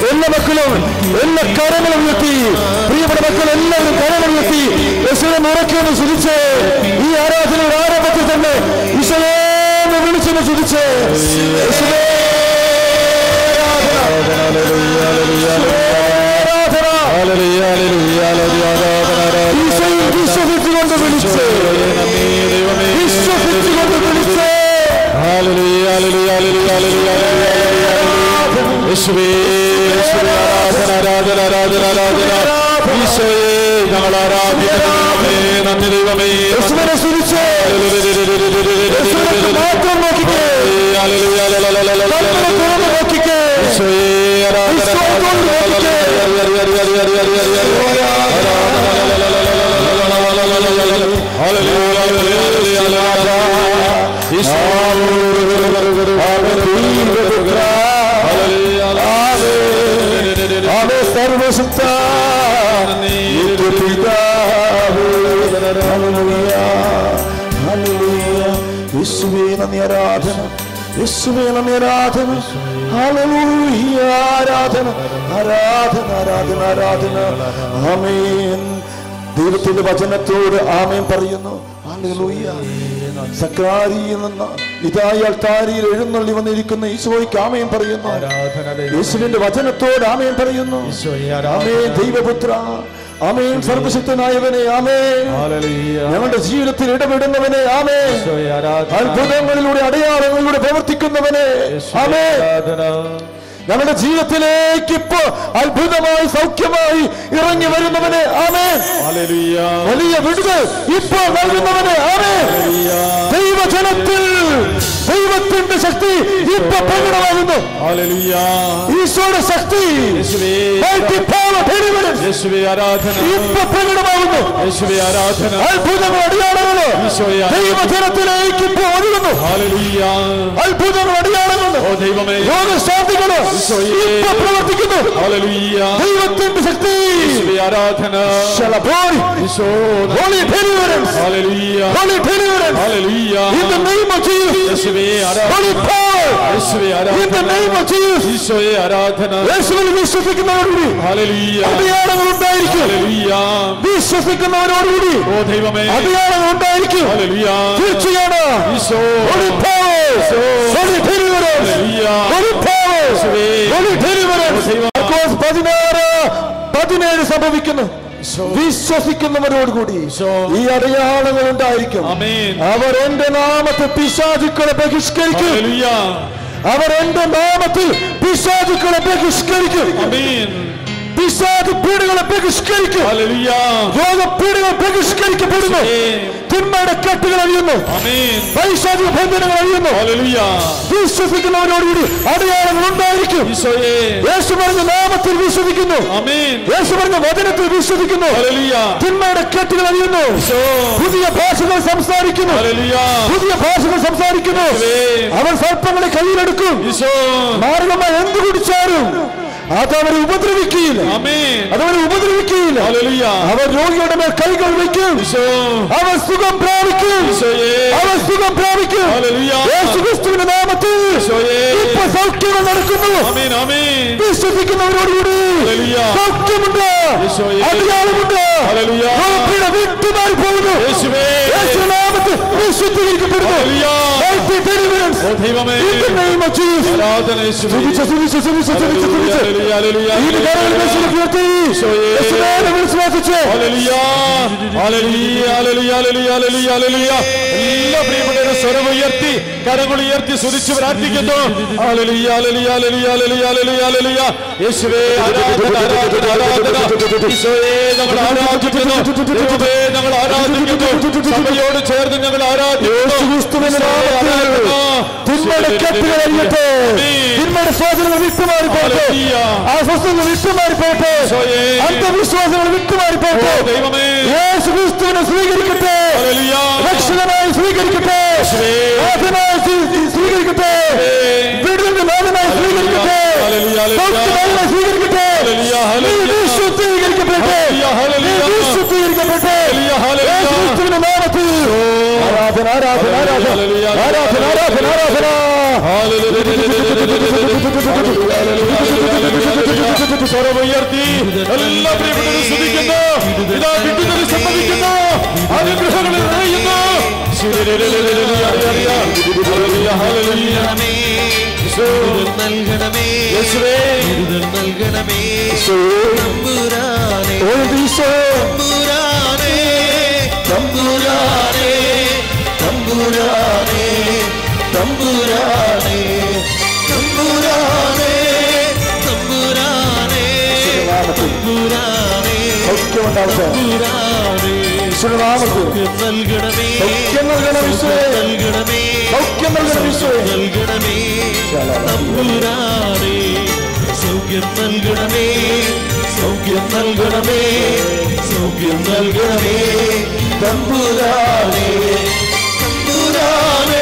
എല്ലാ മക്കളും എല്ലാ കരങ്ങളും ഉയർത്തി പ്രിയപ്പെട്ട മക്കൾ എല്ലാവരും കരങ്ങൾ ഉയർത്തി യേശുവിനെ നിറയ്ക്കുമെന്ന് ശുതിച്ച് ഈ ആരാധനയുടെ ആരംഭത്തിൽ തന്നെ ഈശോയെ എന്ന് വിളിച്ചെന്ന് ശുതിച്ച് യേശുവേ ആരാധന ഈശോയിൽ വിശ്വസിച്ചുകൊണ്ട് വിളിച്ച് വിശ്വസിച്ചുകൊണ്ട് വിളിച്ച് യേശുവേ യേശുവേ ആരാധന ആരാധന ആരാധന ആരാധന ഈശോയെ ഞങ്ങൾ ആരാധിക്കുന്നേ നന്ദി ദൈവമേ യേശുവിനെ സ്തുതിച്ച് യേശുവിനെ മാത്രം നോക്കിക്കേ കണ്ണുകൾ തുറന്ന് നോക്കിക്കേ ഈശോയെ ആരാധന ഈശോയെ കൊണ്ട് നോക്കിക്കേ ആമേ സർവശക്ത യേശുവേ നന്ദി ആരാധന യേശുവേ നന്ദി ആരാധന ഹല്ലേലൂയ ആരാധന ആരാധന ആരാധന ആരാധന ആമേൻ ദൈവത്തിന്റെ വചനത്തോട് ആമേൻ പറയുന്നു ഹല്ലേലൂയ സക്രാരിയിൽ നിന്ന് ഇതായി അൾത്താരിയിൽ എഴുന്നള്ളി വന്നിരിക്കുന്ന ഈശോയ്ക്ക് ആമേൻ പറയുന്നു യേശുവിന്റെ വചനത്തോട് ആമേൻ പറയുന്നു ആമേൻ ദൈവപുത്ര ആമേൻ സർവശക്തനായവനെ ആമേൻ ഞങ്ങളുടെ ജീവിതത്തിൽ ഇടപെടുന്നവനെ ആമേ അത്ഭുതങ്ങളിലൂടെ അടയാളങ്ങളിലൂടെ പ്രവർത്തിക്കുന്നവനെ ആമേ ഞങ്ങളുടെ ജീവിതത്തിലേക്ക് ഇപ്പോ അത്ഭുതമായി സൗഖ്യമായി ഇറങ്ങി വരുന്നവനെ ആമേ വലിയ വിടുതൽ ഇപ്പോ നൽകുന്നവനെ ആമേ ദൈവജനത്തിൽ ദൈവത്തിന്റെ ശക്തി ഇപ്പൊ പ്രകടമാകുന്നു ഈശോയുടെ ശക്തി mighty power deliverance യേശുവേ ആരാധന ഇപ്പൊ പ്രകടമാകുന്നു യേശുവേ ആരാധന അത്ഭുതങ്ങൾ അടിയാളങ്ങള് ഈശോയെ ദൈവജനത്തിലേക്ക് ഇപ്പൊ ഒഴുകുന്നു ഹല്ലേലൂയ അത്ഭുതങ്ങൾ അടിയാളങ്ങള് ഓ ദൈവമേ രോഗശാന്തികള് ഇപ്പൊ പ്രവർത്തിക്കുന്നു ഹല്ലേലൂയ ദൈവത്തിന്റെ ശക്തി യേശുവേ ആരാധന ശലഭോരി Eesho Holy deliverance hallelujah Holy deliverance hallelujah in the name of Jesus യേശുവേ ആരാധന Holy power യേശുവേ in the ആരാധന name of Jesus ഈശോയെ ആരാധന യേശുവിൽ വിശ്വസിക്കുന്നവരോടുകൂടി ഹല്ലേലൂയ അടയാളങ്ങൾ ഉണ്ടായിരിക്കും ഹല്ലേലൂയ വിശ്വസിക്കുന്നവരോടുകൂടി ഓ ദൈവമേ അടയാളങ്ങൾ ഉണ്ടായിരിക്കും ഹല്ലേലൂയ തീർച്ചയാണ് Eesho Holy power Holy deliverance hallelujah Holy power യേശുവേ Holy deliverance ദൈവമേ. മാർക്കോസ് പതിനാറ് പതിനേഴ് സംഭവിക്കുന്നു വിശ്വസിക്കുന്നവരോടുകൂടി ഈ അടയാളങ്ങൾ ഉണ്ടായിരിക്കും ആമേൻ അവർ എന്റെ നാമത്തെ പിശാചുക്കളെ ബഹിഷ്കരിക്കും ഹല്ലേലൂയ അവർ എന്റെ നാമത്തിൽ പിശാചുക്കളെ ബഹിഷ്കരിക്കും ആമേൻ പിശാച് പീഡകളെ ബഹിഷ്കരിക്കും ഹല്ലേലൂയ രോഗപീഡകൾ ബഹിഷ്കരിക്കപ്പെടുന്നു ആമേൻ തിന്മയുടെ കെട്ടുകൾ അഴിയുന്നു ആമേൻ പൈശാചിക ബന്ധനങ്ങൾ അഴിയുന്നു ഹല്ലേലൂയ വിശ്വസിക്കുന്നവരോടുകൂടി അടയാളങ്ങൾ ഉണ്ടായിരിക്കും ഈശോയെ യേശു പറഞ്ഞ നാമത്തിൽ വിശ്വസിക്കുന്നു ആമേൻ യേശു പറഞ്ഞ വചനത്തിൽ വിശ്വസിക്കുന്നു ഹല്ലേലൂയ തിന്മയുടെ കെട്ടുകൾ അഴിയുന്നു ഈശോ പുതിയ ഭാഷകൾ സംസാരിക്കുന്നു ഹല്ലേലൂയ പുതിയ ഭാഷകൾ സംസാരിക്കുന്നു യേശുവേ. അവൻ സർപ്പങ്ങളെ കയ്യിലെടുക്കും ഈശോ മാർഗമായി എന്ത് കുടിച്ചാലും അതവരെ ഉപദ്രവിക്കുകയില്ല ആമേൻ അതവരെ ഉപദ്രവിക്കുകയില്ല ഹല്ലേലൂയ അവർ രോഗിയുടെ മേൽ കൈകൾ വയ്ക്കും ഈശോ അവൻ സുഖം പ്രാപിക്കും ഈശോയെ അവൻ സുഖം പ്രാപിക്കും ഹല്ലേലൂയ യേശുക്രിസ്തുവിന്റെ നാമത്തിൽ ഈശോയെ ഇപ്പൊ സൗഖ്യങ്ങൾ നടക്കുന്നു ആമേൻ ആമേൻ വിശ്വസിക്കുന്നവരോടുകൂടി ഹല്ലേലൂയ സൗഖ്യമുണ്ട് ഈശോയെ. അടയാളമുണ്ട് ഹല്ലേലൂയ രോഗപീഠ വിട്ടുമാറി പോകുന്നു യേശുവേ യേശുനാമത്തിൽ വിശുദ്ധീകരിക്കപ്പെടുന്നു ഹല്ലേലൂയ Mighty deliverance ഓ ദൈവമേ in the name of Jesus. ആരാധന യേശുവേ സ്തുതിച്ച്, സ്തുതിച്ച്, സ്തുതിച്ച്, സ്തുതിച്ച്, സ്തുതിച്ച്. ഹല്ലേലൂയ ഹല്ലേലൂയ ഈ കരങ്ങൾ യേശുവിനെ ഉയർത്തി. ഈശോയെ. യേശുവേ എന്ന് വിളിച്ച് പ്രാർത്ഥിച്ച്. Hallelujah hallelujah hallelujah hallelujah hallelujah hallelujah എല്ലാ പ്രിയപ്പെട്ടവരും സ്വരം ഉയർത്തി കരങ്ങൾ ഉയർത്തി സ്തുതിച്ച് പ്രാർത്ഥിക്കുന്നു hallelujah hallelujah hallelujah hallelujah hallelujah hallelujah യേശുവേ ആരാധന ആരാധന ആരാധന ഈശോയെ ഞങ്ങൾ ആരാധിക്കുന്നു ദൈവമേ ഞങ്ങൾ ആരാധിക്കുന്നു സഭയോട് ചേർന്ന് ഞങ്ങൾ ആരാധിക്കുന്നു യേശുക്രിസ്തുവിന്റെ ഈശോയെ നാമത്തിൽ ആരാധന. തിന്മയുടെ കെട്ടുകൾ അഴിയട്ടെ തിന്മയുടെ സ്വാധീനങ്ങൾ വിട്ടുമാറി പോട്ടെ ഹല്ലേലൂയ. അസ്വസ്ഥതകൾ വിട്ടുമാറി പോട്ടെ ഈശോയെ. അന്ധവിശ്വാസങ്ങൾ വിട്ടുമാറി പോട്ടെ ഓ ദൈവമേ യേശു ക്രിസ്തുവിനെ സ്വീകരിക്കട്ടെ ഹല്ലേലൂയ രക്ഷകനായി സ്വീകരിക്കട്ടെ യേശുവേ. നാഥനായി സ്വീ- സ്വീകരിക്കട്ടെ വിടുതലിന്റെ നാഥനായി സ്വീകരിക്കട്ടെ ഹല്ലേലൂയ, ഹല്ലേലൂയ. സൗഖ്യനാഥനായി സ്വീകരിക്കട്ടെ ഹല്ലേലൂയ, ഹല്ലേലൂയ. നീ വിശുദ്ധീകരിക്കപ്പെടട്ടെ ഹല്ലേലൂയ, ഹല്ലേലൂയ. നീ വിശുദ്ധീകരിക്കപ്പെടട്ടെ ഹല്ലേലൂയ, ഹല്ലേലൂയ. യേശു ക്രിസ്തുവിന്റെ നാമത്തിൽ ആരാധന ആരാധന ആരാധന ഹല്ലേലൂയ, ആരാധന ആരാധന ആരാധന ഹല്ലേലൂയ സ്വരമുയർത്തി എല്ലാ പ്രിയപ്പെട്ടവരും സ്തുതിക്കുന്നു ഇതാ വിടുതൽ സംഭവിക്കുന്നു അനുഗ്രഹങ്ങളിൽ നിറയുന്നു ഹല്ലേലൂയ, ഹല്ലേലൂയ. നൽകണമേ വിടുതൽ നൽകണമേ യേശുവേ. വിടുതൽ നൽകണമേ തമ്പുരാനെ ഓ ഈശോ തമ്പുരാനെ തമ്പുരാനെ തമ്പുരാനെ തമ്പുരാനെ തമ്പുരാനെ തമ്പുരാനെ തമ്പുരാനെ സൗഖ്യമുണ്ടാവട്ടെ തമ്പുരാനെ ഈശോയുടെ നാമത്തിൽ നൽകണമേ സൗഖ്യം നൽകണം ഈശോയെ നൽകണമേ സൗഖ്യം നൽകണം ഈശോയെ നൽകണമേ തമ്പുരാനെ സൗഖ്യം നൽകണമേ സൗഖ്യം നൽകണമേ സൗഖ്യം നൽകണമേ തമ്പുരാനെ തമ്പുരാനെ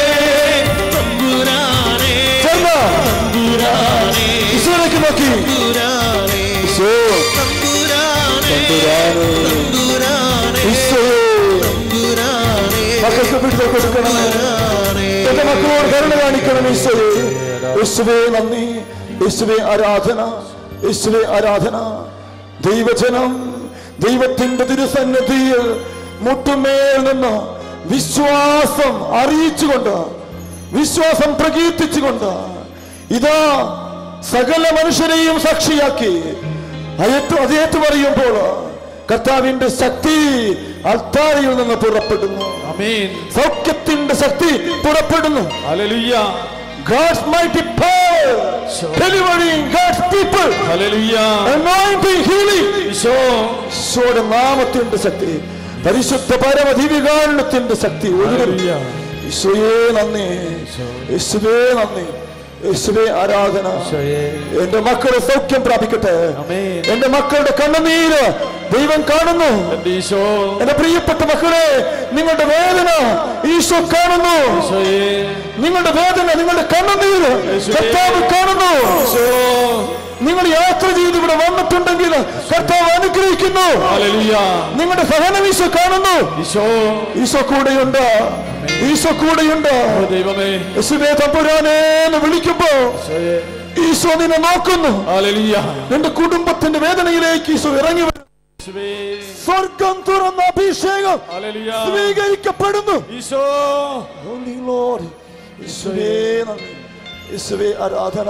തമ്പുരാനെ ചേർന്ന് തമ്പുരാനെ ഈശോയിലേക്ക് നോക്കി തമ്പുരാനെ ഈശോ തമ്പുരാനെ തമ്പുരാനെ ഈശോയെ തമ്പുരാനെ മക്കൾക്ക് വിടുതൽ കൊടുക്കണമേ തമ്പുരാനെ എന്റെ മക്കളോട് കരുണ കാണിക്കണം ഈശോയെ യേശുവേ നന്ദി യേശുവേ ആരാധന യേശുവേ ആരാധന ദൈവജനം ദൈവത്തിന്റെ തിരുസന്നിധിയിൽ മുട്ടുമേൽ നിന്ന് വിശ്വാസം അറിയിച്ചുകൊണ്ട് വിശ്വാസം പ്രകീർത്തിച്ചുകൊണ്ട് ഇതാ സകല മനുഷ്യരെയും സാക്ഷിയാക്കി അയത്ത് അതേറ്റ് പറയുമ്പോൾ കർത്താവിന്റെ ശക്തി അൽത്താരയിൽ നിന്ന് പുറപ്പെടുന്നു ആമേൻ സൗഖ്യത്തിന്റെ ശക്തി പുറപ്പെടുന്നു hallelujah God's mighty power delivering God's people hallelujah anointing healing Eesho ഈശോയുടെ നാമത്തിന്റെ ശക്തി പരിശുദ്ധ പരമദിവികാരണത്തിന്റെ ശക്തി ഒഴുകുന്നു ഹല്ലേലൂയ ഈശോയെ നന്ദി യേശുവേ നന്ദി യേശുവേ ആരാധന എന്റെ മക്കളെ സൗഖ്യം പ്രാപിക്കട്ടെ ആമേൻ എന്റെ മക്കളുടെ കണ്ണുനീര് ദൈവം കാണുന്നു എന്റെ ഈശോ എന്റെ പ്രിയപ്പെട്ട മക്കളെ നിങ്ങളുടെ വേദന ഈശോ കാണുന്നു ഈശോയെ നിങ്ങളുടെ വേദന നിങ്ങളുടെ കണ്ണുനീര് യേശുവേ. കർത്താവ് കാണുന്നു ഈശോ നിങ്ങൾ യാത്ര ചെയ്ത് ഇവിടെ വന്നിട്ടുണ്ടെങ്കിൽ കർത്താവ് അനുഗ്രഹിക്കുന്നു ഹല്ലേലൂയ നിങ്ങളുടെ സഹനം ഈശോ കാണുന്നു ഈശോ ഈശോ കൂടെയുണ്ട് ഈശോ കൂടെയുണ്ട് ഓ ദൈവമേ യേശുവേ തമ്പുരാനെ എന്ന് വിളിക്കുമ്പോ ഈശോയെ ഈശോ നിന്നെ നോക്കുന്നു ഹല്ലേലൂയ നിന്റെ കുടുംബത്തിന്റെ വേദനയിലേക്ക് ഈശോ ഇറങ്ങി വരും യേശുവേ സ്വർഗം തുറന്ന അഭിഷേകം ഹല്ലേലൂയ സ്വീകരിക്കപ്പെടുന്നു ഈശോ Holy Lord, യേശുവേ നന്ദി. യേശുവേ ആരാധന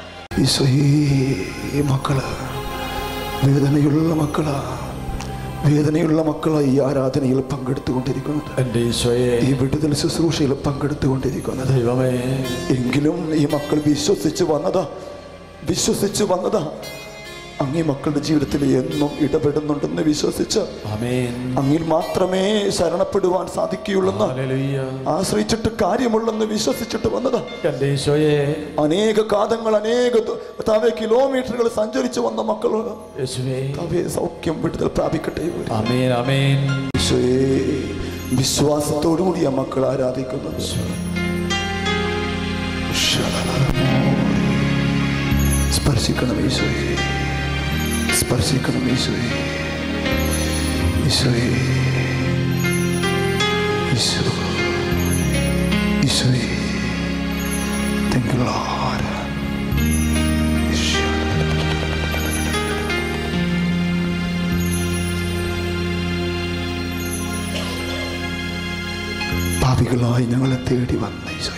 ഈശോയേ മക്കള് വേദനയുള്ള മക്കളാ വേദനയുള്ള മക്കളാ ഈ ആരാധനയിൽ പങ്കെടുത്തുകൊണ്ടിരിക്കുന്നത് എന്റെ ഈശോയെ ഈ വിടുതൽ ശുശ്രൂഷയിൽ പങ്കെടുത്തുകൊണ്ടിരിക്കുന്നത് ദൈവമേ എങ്കിലും ഈ മക്കൾ വിശ്വസിച്ച് വന്നതാ വിശ്വസിച്ച് വന്നതാ അങ്ങേ മക്കളുടെ ജീവിതത്തിൽ എന്നും ഇടപെടുന്നുണ്ടെന്ന് വിശ്വസിച്ച് ആമേൻ അങ്ങിൽ മാത്രമേ ശരണപ്പെടുവാൻ സാധിക്കുകയുള്ളെന്ന് ഹല്ലേലൂയ ആശ്രയിച്ചിട്ട് കാര്യമുള്ളെന്ന് വിശ്വസിച്ചിട്ട് വന്നതാ എന്റെ ഈശോയെ അനേക കാതങ്ങൾ അനേക ദ- കർത്താവേ കിലോമീറ്ററുകൾ സഞ്ചരിച്ചു വന്ന മക്കൾ യേശുവേ കർത്താവേ സൗഖ്യം വിടുതൽ പ്രാപിക്കട്ടെ ഇവർ. ആമേൻ ആമേൻ ഈശോയേ വിശ്വാസത്തോടുകൂടി ആ മക്കൾ ആരാധിക്കുന്നത് സ്പർശിക്കണം ഈശോയെ സ്പർശിക്കണം ഈശോയെ ഈശോയെ ഈശോ ഈശോയെ Thank you, Lord. ഈശോ. പാപികളായി ഞങ്ങളെ തേടി വന്ന ഈശോയെ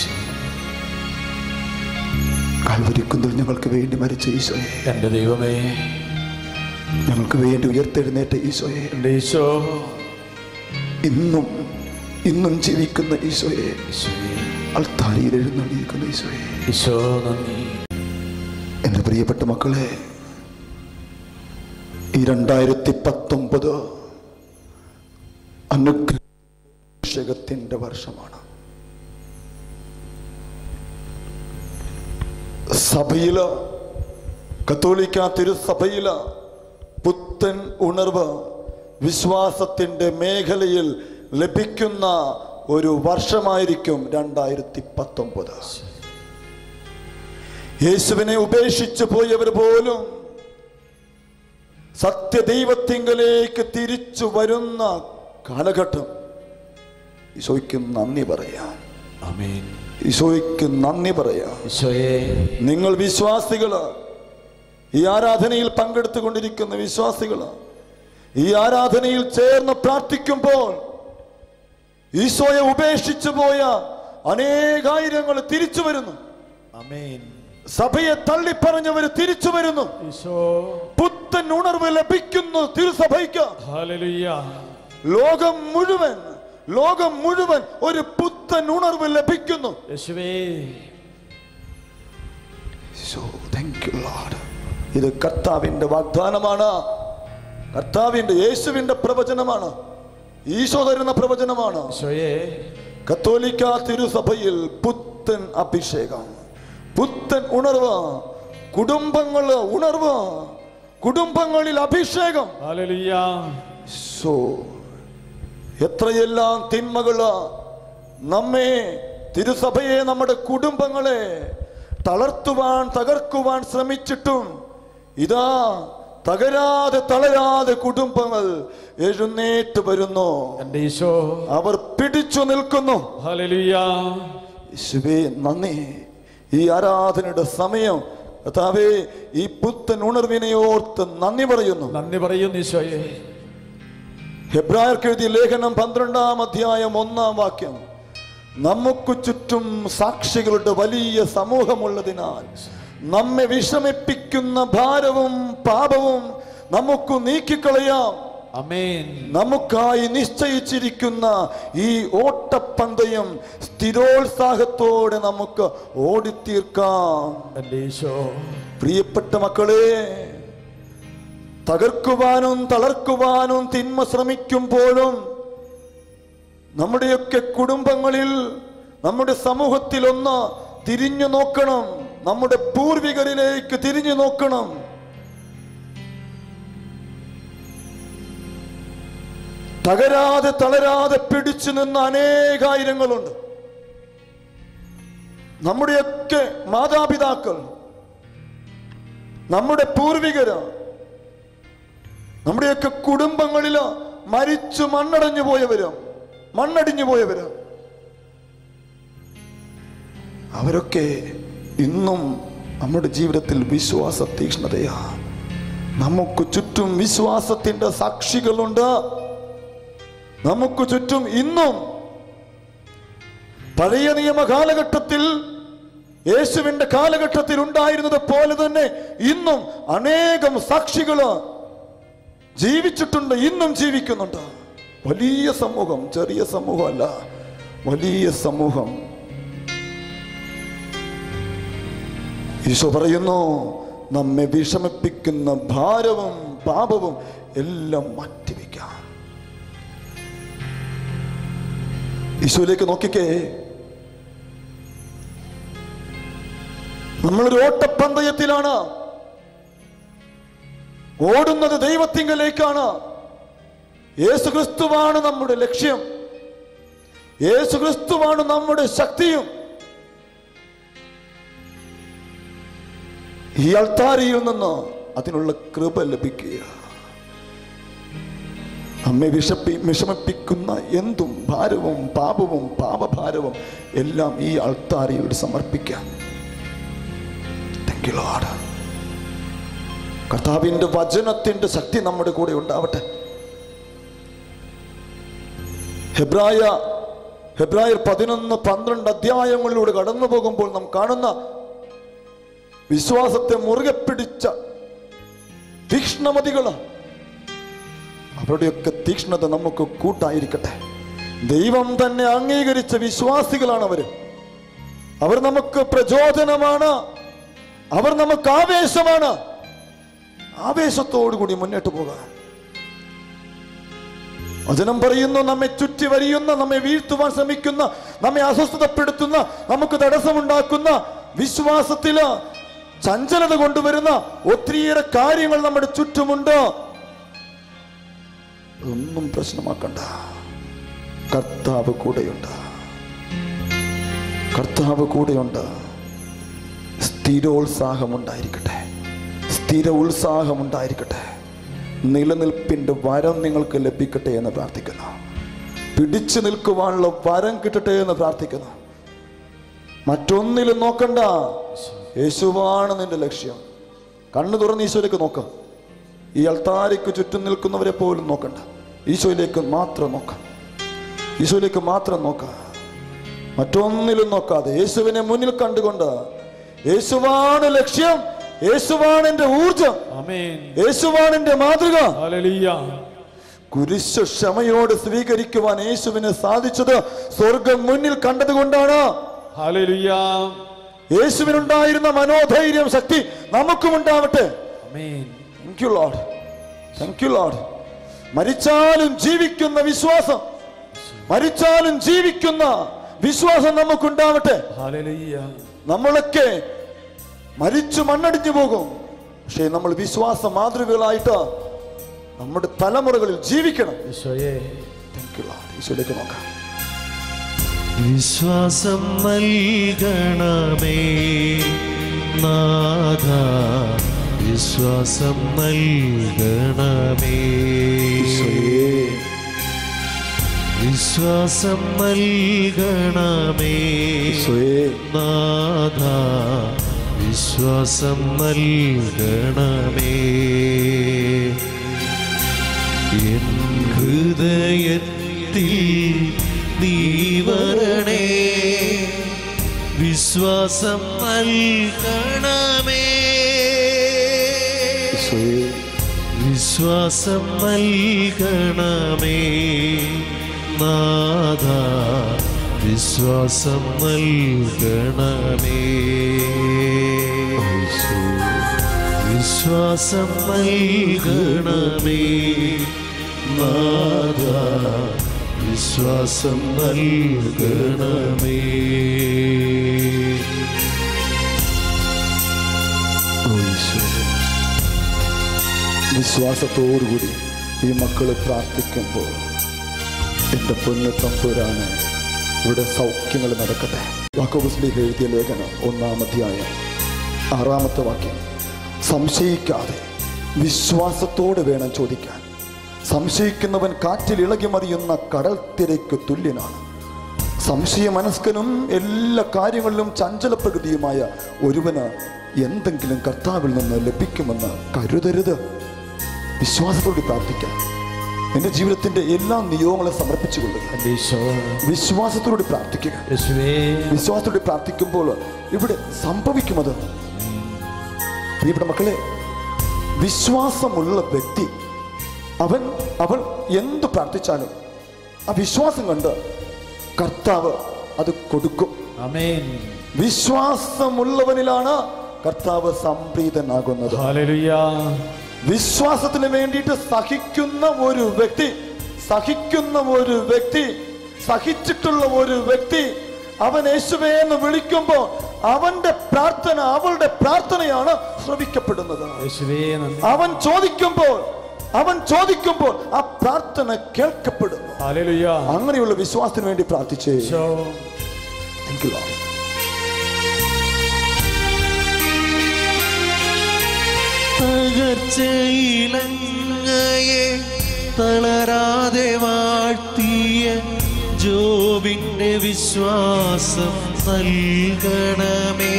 കാൽവരിക്കുന്നിൽ ഞങ്ങൾക്ക് വേണ്ടി മരിച്ച ഈശോയെ എന്റെ ദൈവമേ ഞങ്ങൾക്ക് വേണ്ടി ഉയർത്തെഴുന്നേറ്റ ഈശോയെ എന്റെ ഈശോ ഇന്നും ഇന്നും ജീവിക്കുന്ന ഈശോയെ ഈശോയെ അൾത്താരിയിൽ എഴുന്നള്ളിയിരിക്കുന്ന ഈശോയെ ഈശോ നന്ദി എൻ്റെ പ്രിയപ്പെട്ട മക്കളെ ഈ രണ്ടായിരത്തി പത്തൊമ്പത് അനുഗ്രഹത്തിന്റെ വർഷമാണ് സഭയില് കത്തോലിക്ക തിരുസഭയില് പുത്തൻ ഉണർവ് വിശ്വാസത്തിന്റെ മേഖലയിൽ ലഭിക്കുന്ന ഒരു വർഷമായിരിക്കും രണ്ടായിരത്തി പത്തൊമ്പത് യേശുവിനെ ഉപേക്ഷിച്ചു പോയവർ പോലും സത്യദൈവത്തിങ്കലേക്ക് തിരിച്ചു വരുന്ന കാലഘട്ടം ഈശോയ്ക്ക് നന്ദി പറയാം ആമേൻ ഈശോയ്ക്ക് നന്ദി പറയാം ഈശോയെ നിങ്ങൾ വിശ്വാസികള് ഈ ആരാധനയിൽ പങ്കെടുത്തുകൊണ്ടിരിക്കുന്ന വിശ്വാസികൾ ഈ ആരാധനയിൽ ചേർന്ന് പ്രാർത്ഥിക്കുമ്പോൾ ഈശോയെ ഉപേക്ഷിച്ചു പോയ അനേകായിരങ്ങൾ തിരിച്ചു വരുന്നു ആമേൻ സഭയെ തള്ളിപ്പറഞ്ഞവർ തിരിച്ചു വരുന്നു ഈശോ പുത്തൻ ഉണർവ് ലഭിക്കുന്നു തിരുസഭയ്ക്ക് ഹല്ലേലൂയ ലോകം മുഴുവൻ ലോകം മുഴുവൻ ഒരു പുത്തൻ ഉണർവ് ലഭിക്കുന്നു യേശുവേ So, thank you, Lord. ഇത് കർത്താവിന്റെ വാഗ്ദാനമാണ് കർത്താവിന്റെ യേശുവിന്റെ പ്രവചനമാണ് ഈശോ തരുന്ന പ്രവചനമാണ് ഈശോയെ കത്തോലിക്ക തിരുസഭയിൽ പുത്തൻ അഭിഷേകം പുത്തൻ ഉണർവ് കുടുംബങ്ങള് ഉണർവ് കുടുംബങ്ങളിൽ അഭിഷേകം ഹല്ലേലൂയ സോ എത്രയെല്ലാം തിന്മകള് നമ്മെ തിരുസഭയെ നമ്മുടെ കുടുംബങ്ങളെ തളർത്തുവാൻ തകർക്കുവാൻ ശ്രമിച്ചിട്ടും ഇതാ തകരാതെ തളരാതെ കുടുംബങ്ങൾ എഴുന്നേറ്റ് വരുന്നു എൻ്റെ ഈശോ അവർ പിടിച്ചു നിൽക്കുന്നു ഹല്ലേലൂയ യേശുവേ നന്ദി ഈ ആരാധനയുടെ സമയം കർത്താവേ ഈ പുത്തൻ ഉണർവിനെ ഓർത്ത് നന്ദി പറയുന്നു നന്ദി പറയുന്നു ഈശോയെ ഹെബ്രായർക്ക് എഴുതിയ ലേഖനം പന്ത്രണ്ടാം അധ്യായം ഒന്നാം വാക്യം നമുക്ക് ചുറ്റും സാക്ഷികളുടെ വലിയ സമൂഹമുള്ളതിനാൽ നമ്മെ വിഷമിപ്പിക്കുന്ന ഭാരവും പാപവും നമുക്ക് നീക്കിക്കളയാം ആമേൻ നമുക്കായി നിശ്ചയിച്ചിരിക്കുന്ന ഈ ഓട്ടപ്പന്തയം സ്ഥിരോത്സാഹത്തോടെ നമുക്ക് ഓടിത്തീർക്കാം എൻ്റെ ഈശോ പ്രിയപ്പെട്ട മക്കളെ തകർക്കുവാനും തളർക്കുവാനും തിന്മ ശ്രമിക്കുമ്പോഴും നമ്മുടെയൊക്കെ കുടുംബങ്ങളിൽ നമ്മുടെ സമൂഹത്തിൽ ഒന്ന് തിരിഞ്ഞു നോക്കണം നമ്മുടെ പൂർവികരിലേക്ക് തിരിഞ്ഞു നോക്കണം തകരാതെ തളരാതെ പിടിച്ചു നിന്ന അനേകായിരങ്ങളുണ്ട് നമ്മുടെയൊക്കെ മാതാപിതാക്കൾ നമ്മുടെ പൂർവികര് നമ്മുടെയൊക്കെ കുടുംബങ്ങളില് മരിച്ചു മണ്ണടഞ്ഞു പോയവര് മണ്ണടിഞ്ഞു പോയവര് അവരൊക്കെ ഇന്നും നമ്മുടെ ജീവിതത്തിൽ വിശ്വാസ തീക്ഷ്ണതയാ നമുക്ക് ചുറ്റും വിശ്വാസത്തിന്റെ സാക്ഷികളുണ്ട് നമുക്ക് ചുറ്റും ഇന്നും പഴയ നിയമ കാലഘട്ടത്തിൽ യേശുവിന്റെ കാലഘട്ടത്തിൽ ഉണ്ടായിരുന്നത് പോലെ തന്നെ ഇന്നും അനേകം സാക്ഷികള് ജീവിച്ചിട്ടുണ്ട് ഇന്നും ജീവിക്കുന്നുണ്ട് വലിയ സമൂഹം ചെറിയ സമൂഹമല്ല വലിയ സമൂഹം ഈശോ പറയുന്നു നമ്മെ വിഷമിപ്പിക്കുന്ന ഭാരവും പാപവും എല്ലാം മാറ്റിവെക്കാം ഈശോയിലേക്ക് നോക്കിക്കേ നമ്മളൊരു ഓട്ടപ്പന്തയത്തിലാണ് ഓടുന്നത് ദൈവത്തിങ്കലേക്കാണ് യേശു ക്രിസ്തുവാണ് നമ്മുടെ ലക്ഷ്യം യേശു ക്രിസ്തുവാണ് നമ്മുടെ ശക്തിയും ഈ അൾത്താരിയിൽ നിന്ന് അതിനുള്ള കൃപ ലഭിക്കുക നമ്മെ വിഷപ്പി വിഷമിപ്പിക്കുന്ന എന്തും ഭാരവും പാപവും പാപഭാരവും എല്ലാം ഈ അൾത്താരിയോട് സമർപ്പിക്കാം Thank you, Lord. കർത്താവിന്റെ വചനത്തിന്റെ ശക്തി നമ്മുടെ കൂടെ ഉണ്ടാവട്ടെ ഹെബ്രായ ഹെബ്രായർ പതിനൊന്ന് പന്ത്രണ്ട് അധ്യായങ്ങളിലൂടെ കടന്നു പോകുമ്പോൾ നാം കാണുന്ന വിശ്വാസത്തെ മുറുകെ പിടിച്ച തീക്ഷ്ണമതികൾ അവരുടെയൊക്കെ തീക്ഷ്ണത നമുക്ക് കൂട്ടായിരിക്കട്ടെ ദൈവം തന്നെ അംഗീകരിച്ച വിശ്വാസികളാണ് അവര് അവർ നമുക്ക് പ്രചോദനമാണ് അവർ നമുക്ക് ആവേശമാണ് ആവേശത്തോടു കൂടി മുന്നോട്ട് പോകാൻ വചനം പറയുന്നു നമ്മെ ചുറ്റി വരിയുന്ന നമ്മെ വീഴ്ത്തുവാൻ ശ്രമിക്കുന്ന നമ്മെ അസ്വസ്ഥതപ്പെടുത്തുന്ന നമുക്ക് തടസ്സമുണ്ടാക്കുന്ന വിശ്വാസത്തില് ചഞ്ചലത കൊണ്ടുവരുന്ന ഒത്തിരിയേറെ കാര്യങ്ങൾ നമ്മുടെ ചുറ്റുമുണ്ട് ഒന്നും പ്രശ്നമാക്കണ്ട കർത്താവ് കൂടെയുണ്ട് കർത്താവ് കൂടെയുണ്ട് സ്ഥിരോത്സാഹമുണ്ടായിരിക്കട്ടെ സ്ഥിര ഉത്സാഹമുണ്ടായിരിക്കട്ടെ നിലനിൽപ്പിന്റെ വരം നിങ്ങൾക്ക് ലഭിക്കട്ടെ എന്ന് പ്രാർത്ഥിക്കുന്നു പിടിച്ചു നിൽക്കുവാനുള്ള വരം കിട്ടട്ടെ എന്ന് പ്രാർത്ഥിക്കുന്നു മറ്റൊന്നിലും നോക്കണ്ട യേശുവാണ് നിന്റെ ലക്ഷ്യം കണ്ണു തുറന്ന് ഈശോയിലേക്ക് നോക്കാം ഈ അൾത്താരയ്ക്ക് ചുറ്റും നിൽക്കുന്നവരെ പോലും നോക്കണ്ട ഈശോയിലേക്ക് മാത്രം നോക്കാം ഈശോയിലേക്ക് മാത്രം നോക്കാം മറ്റൊന്നിലും നോക്കാതെ യേശുവിനെ മുന്നിൽ കണ്ടുകൊണ്ട് യേശുവാണ് ലക്ഷ്യം യേശുവാണ് എന്റെ ഊർജം ആമേൻ യേശുവാണ് എന്റെ മാതൃക ഹല്ലേലൂയ കുരിശ് ക്ഷമയോട് സ്വീകരിക്കുവാൻ യേശുവിന് സാധിച്ചത് സ്വർഗം മുന്നിൽ കണ്ടതുകൊണ്ടാണ് ഹല്ലേലൂയ യേശുവിനുണ്ടായിരുന്ന മനോധൈര്യം ശക്തി നമുക്കും ഉണ്ടാവട്ടെ amen thank you Lord thank you Lord മരിച്ചാലും ജീവിക്കുന്ന വിശ്വാസം മരിച്ചാലും ജീവിക്കുന്ന വിശ്വാസം നമുക്കുണ്ടാവട്ടെ ഹല്ലേലൂയ നമ്മളൊക്കെ മരിച്ചു മണ്ണടിഞ്ഞു പോകും പക്ഷേ നമ്മൾ വിശ്വാസ മാതൃകകളായിട്ട് നമ്മുടെ തലമുറകളിൽ ജീവിക്കണം ഈശോയെ താങ്ക് യു ലോഡ് ഈശോയിലേക്ക് നോക്കാം വിശ്വാസം നൽകണമേ നാഥ വിശ്വാസം നൽകണമേ ഈശോയേ വിശ്വാസം നൽകണമേ ഈശോയേ നാഥ വിശ്വാസം നൽകണമേ എൻ ഹൃദയത്തിൽ നീ വരണേ വിശ്വാസം നൽകണമേ ഈശോയേ വിശ്വാസം നൽകണമേ നാഥ വിശ്വാസം നൽകണമേ വിശ്വാസം നൽകണമേ നാഥ വിശ്വാസം നൽകണമേ ഓ ഈശോയേ. വിശ്വാസത്തോടുകൂടി ഈ മക്കള് പ്രാർത്ഥിക്കുമ്പോൾ എൻ്റെ പൊന്നു തമ്പുരാണ് ഇവിടെ സൗഖ്യങ്ങൾ നടക്കട്ടെ വാക്കോബസ്ലിഹ് എഴുതിയ ലേഖനം ഒന്നാം അധ്യായം ആറാമത്തെ വാക്യം സംശയിക്കാതെ വിശ്വാസത്തോടെ വേണം ചോദിക്കാൻ സംശയിക്കുന്നവൻ കാറ്റിൽ ഇളകി മറിയുന്ന കടൽ തിരയ്ക്ക് തുല്യനാണ് സംശയമനസ്കനും എല്ലാ കാര്യങ്ങളിലും ചഞ്ചലപ്രകൃതിയുമായ ഒരുവന് എന്തെങ്കിലും കർത്താവിൽ നിന്ന് ലഭിക്കുമെന്ന് കരുതരുത് വിശ്വാസത്തോടെ പ്രാർത്ഥിക്കാം എൻ്റെ ജീവിതത്തിന്റെ എല്ലാ നിയോഗങ്ങളും സമർപ്പിച്ചു കൊള്ളുക എൻ്റെ ഈശോ വിശ്വാസത്തോടെ പ്രാർത്ഥിക്കുക യേശുവേ വിശ്വാസത്തോടെ പ്രാർത്ഥിക്കുമ്പോൾ ഇവിടെ സംഭവിക്കുന്നത് പ്രിയപ്പെട്ട മക്കളെ വിശ്വാസമുള്ള വ്യക്തി അവൻ അവൻ എന്ത് പ്രാർത്ഥിച്ചാലും ആ വിശ്വാസം കണ്ട് കർത്താവ് അത് കൊടുക്കും ആമേൻ വിശ്വാസമുള്ളവനിലാണ് കർത്താവ് സംപ്രീതനാകുന്നത് ഹല്ലേലൂയ വിശ്വാസത്തിന് വേണ്ടിയിട്ട് സഹിക്കുന്ന ഒരു വ്യക്തി സഹിക്കുന്ന ഒരു വ്യക്തി സഹിച്ചിട്ടുള്ള ഒരു വ്യക്തി അവൻ യേശുവേ എന്ന് വിളിക്കുമ്പോൾ അവന്റെ പ്രാർത്ഥന അവളുടെ പ്രാർത്ഥനയാണ് ശ്രവിക്കപ്പെടുന്നത് യേശുവേ നന്ദി അവൻ ചോദിക്കുമ്പോൾ അവൻ ചോദിക്കുമ്പോൾ ആ പ്രാർത്ഥന കേൾക്കപ്പെടുന്നു ഹല്ലേലൂയ അങ്ങനെയുള്ള വിശ്വാസത്തിന് വേണ്ടി പ്രാർത്ഥിച്ചേ ഈശോ Thank you, Lord. തകർച്ചയിലങ്ങയെ തളരാതെ വാഴ്ത്തിയ ജോബിന്റെ വിശ്വാസം നൽകണമേ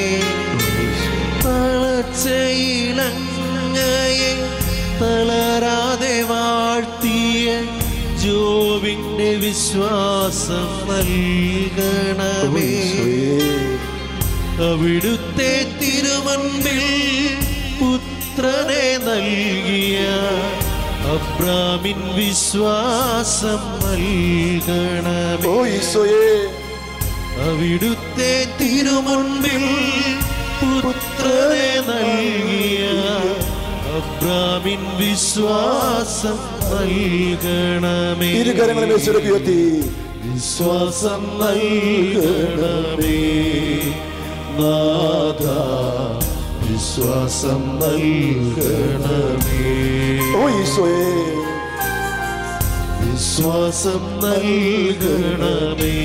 തളർച്ചയിലങ്ങയെ തളരാതെ വാഴ്ത്തിയ ജോബിന്റെ വിശ്വാസം നൽകണമേ അവിടുത്തെ തിരുമൻപിൽ പുത്രനെ നൽകിയ അബ്രാമിൻ വിശ്വാസം നൽകണമേ ഓ ഈശോയേ അവിടുത്തെ തിരുമുൻപിൽ പുത്രനെ നൽകിയ അബ്രാമിൻ വിശ്വാസം നൽകണമേ ഇരുകരങ്ങളും യേശുവിലേക്ക് ഉയർത്തി വിശ്വാസം നൽകണമേ നാഥ വിശ്വാസം നൽകണമേ ഓ ഈശോയേ വിശ്വാസം നൽകണമേ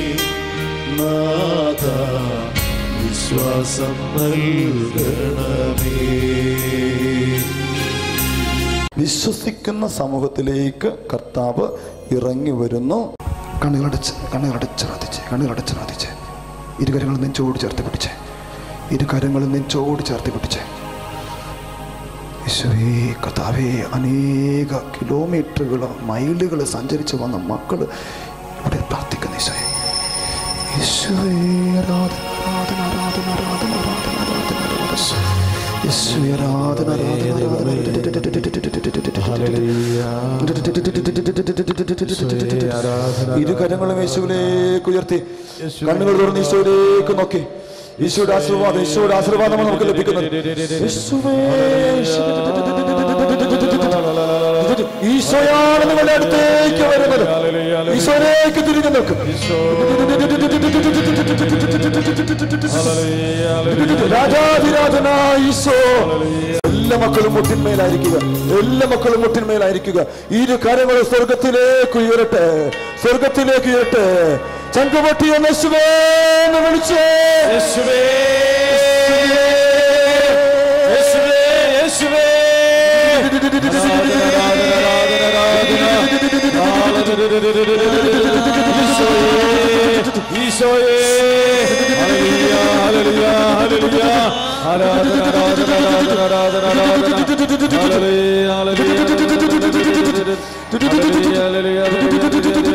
നാഥ വിശ്വാസം നൽകണമേ വിശ്വസിക്കുന്ന സമൂഹത്തിലേക്ക് കർത്താവ് ഇറങ്ങി വരുന്നു കണ്ണുകളടച്ച് കണ്ണുകളടച്ച് പ്രാർത്ഥിച്ച് കണ്ണുകളടച്ച് പ്രാർത്ഥിച്ച് ഇരുകരങ്ങളും നെഞ്ചോട് ചേർത്ത് പിടിച്ച് ഇരുകരങ്ങളും നെഞ്ചോട് ചേർത്ത് പിടിച്ച് യേശുവേ കർത്താവേ അനേക കിലോമീറ്ററുകൾ മൈലുകൾ സഞ്ചരിച്ച് വന്ന മക്കൾ ഇവിടെ പ്രാർത്ഥിക്കുന്ന ഈശോയെ യേശുവേ ആരാധന ആരാധന ആരാധന ആരാധന ആരാധന ആരാധന ആരാധന യേശുവേ ആരാധന ആരാധന ആരാധന ഇരു കരങ്ങളും യേശുവിലേക്ക് ഉയർത്തി കണ്ണുകൾ തുറന്ന് ഈശോയിലേക്ക് നോക്കി ഈശോയുടെ ആശീർവാദം ഈശോയുടെ ആശീർവാദമാണ് നമുക്ക് ലഭിക്കുന്നത് യേശുവേ ഈശോയാണ് നിങ്ങളുടെ അടുത്തേക്ക് വരുന്നത് ഈശോയിലേക്ക് തിരിഞ്ഞു നിൽക്കും രാജാതിരാജനായ ഈശോ എല്ലാ മക്കളും മുട്ടിന്മേലായിരിക്കുക എല്ലാ മക്കളും മുട്ടിന്മേലായിരിക്കുക ഇരു കരങ്ങളും സ്വർഗത്തിലേക്ക് ഉയരട്ടെ സ്വർഗത്തിലേക്ക് ഉയരട്ടെ ചങ്കുപൊട്ടി എന്ന് യേശുവേ എന്ന് വിളിച്ചേ യേശുവേ യേശുവേ യേശുവേ ഈശോയേ ഹല്ലേലൂയ ഹല്ലേലൂയ ഹല്ലേലൂയ ആരാധന ആരാധന ആരാധന ആരാധന ആരാധന ഹല്ലേലൂയ ഹല്ലേലൂയ ഹല്ലേലൂയ